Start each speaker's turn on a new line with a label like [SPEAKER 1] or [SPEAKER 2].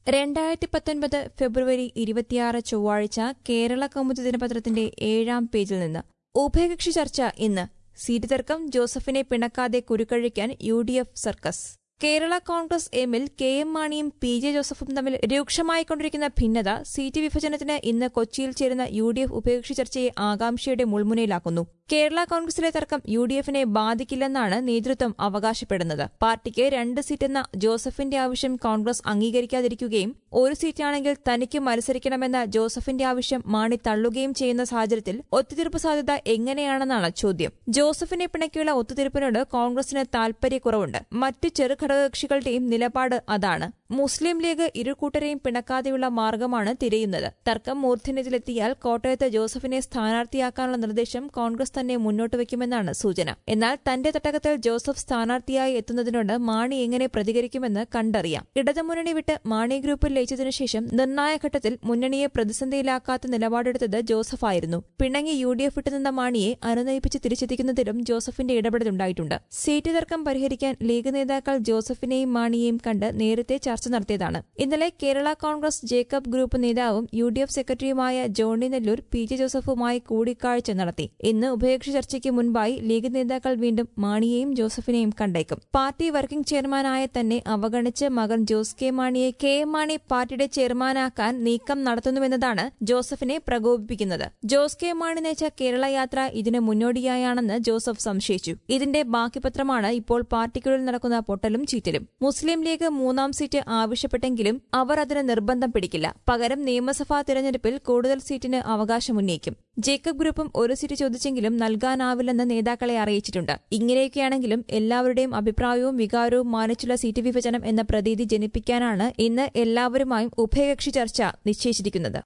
[SPEAKER 1] രണ്ടായിരത്തി പത്തൊൻപത് ഫെബ്രുവരി ഇരുപത്തിയാറ് ചൊവ്വാഴ്ച കേരള കൗമുദി ദിനപത്രത്തിന്റെ ഏഴാം പേജിൽ നിന്ന് ഉഭയകക്ഷി ചർച്ച ഇന്ന് സീറ്റ് തർക്കം ജോസഫിനെ പിണക്കാതെ കുരുക്കഴിക്കാൻ U D F circus Kerala Congress എമ്മിൽ കെ എം മാണിയും പി ജെ ജോസഫും തമ്മിൽ രൂക്ഷമായിക്കൊണ്ടിരിക്കുന്ന ഭിന്നത സീറ്റ് വിഭജനത്തിന് ഇന്ന് കൊച്ചിയിൽ ചേരുന്ന യു ഡി എഫ് ഉഭയകക്ഷി ചർച്ചയെ ആകാംക്ഷയുടെ മുൾമുനയിലാക്കുന്നു കേരള കോൺഗ്രസിലെ തർക്കം യു ഡി എഫിനെ ബാധിക്കില്ലെന്നാണ് നേതൃത്വം അവകാശപ്പെടുന്നത് പാർട്ടിക്ക് രണ്ട് സീറ്റെന്ന ജോസഫിന്റെ ആവശ്യം കോൺഗ്രസ് അംഗീകരിക്കാതിരിക്കുകയും ഒരു സീറ്റാണെങ്കിൽ തനിക്ക് മത്സരിക്കണമെന്ന ജോസഫിന്റെ ആവശ്യം മാണി തള്ളുകയും ചെയ്യുന്ന സാഹചര്യത്തിൽ ഒത്തുതീർപ്പ് സാധ്യത എങ്ങനെയാണെന്നാണ് ചോദ്യം ജോസഫിനെ പിണക്കിയുള്ള ഒത്തുതീർപ്പിനോട് കോൺഗ്രസിന് താൽപര്യക്കുറവുണ്ട് മറ്റ് ചെറുഘടകകക്ഷികളുടെയും നിലപാട് അതാണ് മുസ്ലിം ലീഗ് ഇരുകൂട്ടരെയും പിണക്കാതെയുള്ള മാർഗമാണ് തിരയുന്നത് തർക്കം മൂർധന്യത്തിലെത്തിയാൽ കോട്ടയത്ത് ജോസഫിനെ സ്ഥാനാർത്ഥിയാക്കാനുള്ള നിർദ്ദേശം കോൺഗ്രസ് തന്നെ മുന്നോട്ട് വയ്ക്കുമെന്നാണ് സൂചന എന്നാൽ തന്റെ തട്ടകത്തിൽ ജോസഫ് സ്ഥാനാർത്ഥിയായി എത്തുന്നതിനോട് മാണി എങ്ങനെ പ്രതികരിക്കുമെന്ന് കണ്ടറിയാം ഇടതുമുന്നണി വിട്ട് മാണി ഗ്രൂപ്പിൽ ലയിച്ചതിനു ശേഷം നിർണായക ഘട്ടത്തിൽ മുന്നണിയെ പ്രതിസന്ധിയിലാക്കാത്ത നിലപാടെടുത്തത് ജോസഫായിരുന്നു പിണങ്ങി യു ഡി എഫ് വിട്ടുനിന്ന മാണിയെ അനുനയിപ്പിച്ച് തിരിച്ചെത്തിക്കുന്നതിലും ജോസഫിന്റെ ഇടപെടലുണ്ടായിട്ടുണ്ട് സീറ്റ് തർക്കം പരിഹരിക്കാൻ ലീഗ് നേതാക്കൾ ജോസഫിനെയും മാണിയെയും കണ്ട് നേരത്തെ ചർച്ച നടത്തിയതാണ് ഇന്നലെ കേരള കോൺഗ്രസ് ജേക്കബ് ഗ്രൂപ്പ് നേതാവും യു ഡി എഫ് സെക്രട്ടറിയുമായ ജോണി നെല്ലൂർ പി ജെ ജോസഫുമായി കൂടിക്കാഴ്ച നടത്തി ഇന്ന് ഉഭയകക്ഷി ചർച്ചയ്ക്ക് മുൻപായി ലീഗ് നേതാക്കൾ വീണ്ടും മാണിയെയും ജോസഫിനെയും കണ്ടേക്കും പാർട്ടി വർക്കിംഗ് ചെയർമാനായ തന്നെ അവഗണിച്ച് മകൻ ജോസ് കെ മാണിയെ കെ എം മാണി പാർട്ടിയുടെ ചെയർമാനാക്കാൻ നീക്കം നടത്തുന്നുവെന്നതാണ് ജോസഫിനെ പ്രകോപിപ്പിക്കുന്നത് ജോസ് കെ മാണി നയിച്ച കേരള യാത്ര ഇതിന് മുന്നോടിയായാണെന്ന് ജോസഫ് സംശയിച്ചു ഇതിന്റെ ബാക്കിപത്രമാണ് ഇപ്പോൾ പാർട്ടിക്കുള്ളിൽ നടക്കുന്ന പൊട്ടലും ചീറ്റലും മുസ്ലിം ലീഗ് മൂന്നാം സീറ്റ് ആവശ്യപ്പെട്ടെങ്കിലും അവർ അതിന് നിർബന്ധം പിടിക്കില്ല പകരം നിയമസഭാ തിരഞ്ഞെടുപ്പിൽ കൂടുതൽ സീറ്റിന് അവകാശമുന്നയിക്കും ജേക്കബ് ഗ്രൂപ്പും ഒരു സീറ്റ് ചോദിച്ചെങ്കിലും നൽകാനാവില്ലെന്ന് നേതാക്കളെ അറിയിച്ചിട്ടുണ്ട് ഇങ്ങനെയൊക്കെയാണെങ്കിലും എല്ലാവരുടെയും അഭിപ്രായവും വികാരവും മാനിച്ചുള്ള സീറ്റ് വിഭജനം എന്ന പ്രതീതി ജനിപ്പിക്കാനാണ് ഇന്ന് എല്ലാവരുമായും ഉഭയകക്ഷി ചർച്ച നിശ്ചയിച്ചിരിക്കുന്നത്